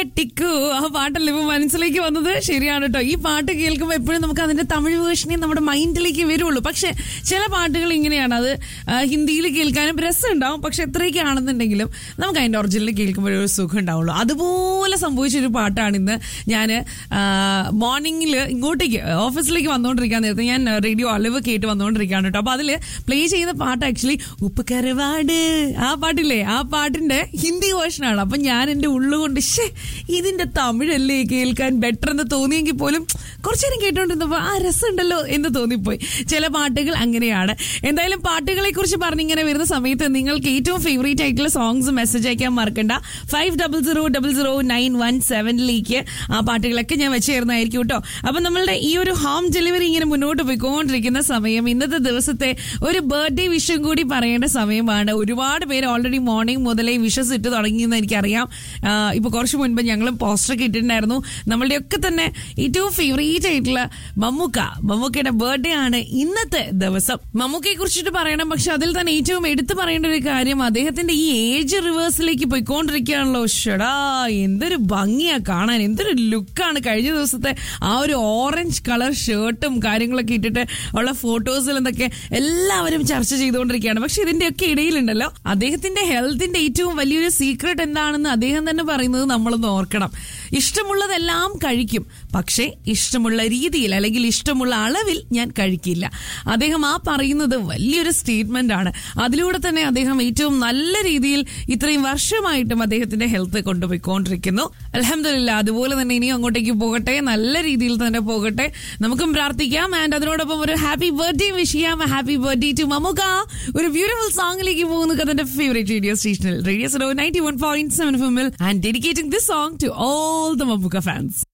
ടിക്കു ആ പാട്ടല്ലേ ഇപ്പൊ മനസ്സിലേക്ക് വന്നത് ശരിയാണ് കേട്ടോ ഈ പാട്ട് കേൾക്കുമ്പോൾ എപ്പോഴും നമുക്ക് അതിന്റെ തമിഴ് വേർഷനെ നമ്മുടെ മൈൻഡിലേക്ക് വരുള്ളൂ പക്ഷെ ചില പാട്ടുകൾ ഇങ്ങനെയാണ് അത് ആ, ഹിന്ദിയിൽ കേൾക്കാനും രസമുണ്ടാവും പക്ഷെ എത്രയൊക്കെ ആണെന്നുണ്ടെങ്കിലും നമുക്ക് അതിന്റെ ഒറിജിനൽ കേൾക്കുമ്പോൾ ഒരു സുഖം ഉണ്ടാവുള്ളൂ അതുപോലെ സംഭവിച്ചൊരു പാട്ടാണ് ഇന്ന് ഞാൻ മോർണിംഗിൽ ഇങ്ങോട്ടേക്ക് ഓഫീസിലേക്ക് വന്നുകൊണ്ടിരിക്കാൻ നേരത്തെ ഞാൻ റേഡിയോ അലവ് കേട്ട് വന്നുകൊണ്ടിരിക്കുകയാണ് കേട്ടോ അപ്പൊ അതിൽ പ്ലേ ചെയ്യുന്ന പാട്ട് ആക്ച്വലി ഉപ്പ് കരവാട് ആ പാട്ടില്ലേ ആ പാട്ടിന്റെ ഹിന്ദി വേർഷനാണ് അപ്പൊ ഞാൻ എന്റെ ഉള്ളുകൊണ്ട് ശേ ഇതിന്റെ തമിഴല്ലേ കേൾക്കാൻ ബെറ്റർ എന്ന് തോന്നിയെങ്കിൽ പോലും കുറച്ചു നേരം കേട്ടോണ്ടിരുന്നപ്പോ ആ രസമുണ്ടല്ലോ എന്ന് തോന്നിപ്പോയി ചില പാട്ടുകൾ അങ്ങനെയാണ് എന്തായാലും പാട്ടുകളെ കുറിച്ച് പറഞ്ഞിങ്ങനെ വരുന്ന സമയത്ത് നിങ്ങൾക്ക് ഏറ്റവും ഫേവറേറ്റ് ആയിട്ടുള്ള സോങ്സ് മെസ്സേജ് അയക്കാൻ മറക്കണ്ട five double zero double zero nine one സെവനിലേക്ക് ആ പാട്ടുകളൊക്കെ ഞാൻ വെച്ച് തരുന്നതായിരിക്കും കേട്ടോ അപ്പൊ നമ്മളുടെ ഈ ഒരു ഹോം ഡെലിവറി ഇങ്ങനെ മുന്നോട്ട് പോയിക്കൊണ്ടിരിക്കുന്ന സമയം ഇന്നത്തെ ദിവസത്തെ ഒരു ബർത്ത്ഡേ വിഷും കൂടി പറയേണ്ട സമയമാണ് ഒരുപാട് പേര് ഓൾറെഡി മോർണിംഗ് മുതലേ വിഷസ് ഇട്ട് തുടങ്ങിയെന്ന് എനിക്കറിയാം ആ, ഇപ്പൊ കുറച്ച് മുൻപ് ഞങ്ങളും പോസ്റ്ററൊക്കെ ഇട്ടിട്ടുണ്ടായിരുന്നു നമ്മളുടെയൊക്കെ തന്നെ ഏറ്റവും ഫേവറേറ്റ് ആയിട്ടുള്ള മമ്മൂക്ക മമ്മൂക്കയുടെ ബർത്ത്ഡേ ആണ് ഇന്നത്തെ ദിവസം മമ്മൂക്കയെ കുറിച്ചിട്ട് പറയണം പക്ഷെ അതിൽ തന്നെ ഏറ്റവും എടുത്തു പറയേണ്ട ഒരു കാര്യം അദ്ദേഹത്തിന്റെ ഈ ഏജ് റിവേഴ്സിലേക്ക് പോയിക്കൊണ്ടിരിക്കുകയാണല്ലോ ഷടാ എന്തൊരു ഭംഗിയാ കാണാൻ എന്തൊരു ലുക്കാണ് കഴിഞ്ഞ ദിവസത്തെ ആ ഒരു ഓറഞ്ച് കളർ ഷർട്ടും കാര്യങ്ങളൊക്കെ ഇട്ടിട്ട് ഉള്ള ഫോട്ടോസിൽ എന്തൊക്കെ എല്ലാവരും ചർച്ച ചെയ്തുകൊണ്ടിരിക്കുകയാണ് പക്ഷെ ഇതിന്റെയൊക്കെ ഇടയിലുണ്ടല്ലോ അദ്ദേഹത്തിന്റെ ഹെൽത്തിന്റെ ഏറ്റവും വലിയൊരു സീക്രട്ട് എന്താണെന്ന് അദ്ദേഹം തന്നെ പറയുന്നത് നമ്മളൊന്ന് ഓർക്കണം ഇഷ്ടമുള്ളതെല്ലാം കഴിക്കും പക്ഷേ ഇഷ്ടമുള്ള രീതിയിൽ അല്ലെങ്കിൽ ഇഷ്ടമുള്ള അളവിൽ ഞാൻ കഴിക്കില്ല അദ്ദേഹം ആ പറയുന്നത് വലിയൊരു സ്റ്റേറ്റ്മെന്റ് ആണ് അതിലൂടെ തന്നെ അദ്ദേഹം ഏറ്റവും നല്ല രീതിയിൽ ഇത്രയും വർഷമായിട്ടും അദ്ദേഹത്തിന്റെ ഹെൽത്ത് കൊണ്ടുപോയിക്കൊണ്ടിരിക്കുന്നു അലഹമില്ല അതുപോലെ തന്നെ ഇനിയും അങ്ങോട്ടേക്ക് പോകട്ടെ നല്ല രീതിയിൽ തന്നെ പോകട്ടെ നമുക്കും പ്രാർത്ഥിക്കാം ആൻഡ് അതിനോടൊപ്പം ഒരു ഹാപ്പി ബർത്ത്ഡേ വിഷ് ചെയ്യാം ഹാപ്പി ബർത്ത്ഡേ ടു മമുക ഒരു ബ്യൂട്ടിഫുൾ സോങ്ങിലേക്ക് പോകുന്നു കഥന്റെ ഫേവറേറ്റ് റേഡിയോ സ്റ്റേഷനിൽ റേഡിയോ സോ നയൻറ്റി വൺ പോയിന്റ് സെവൻ ഫിമിൽ and dedicating this song to all the Mammukka fans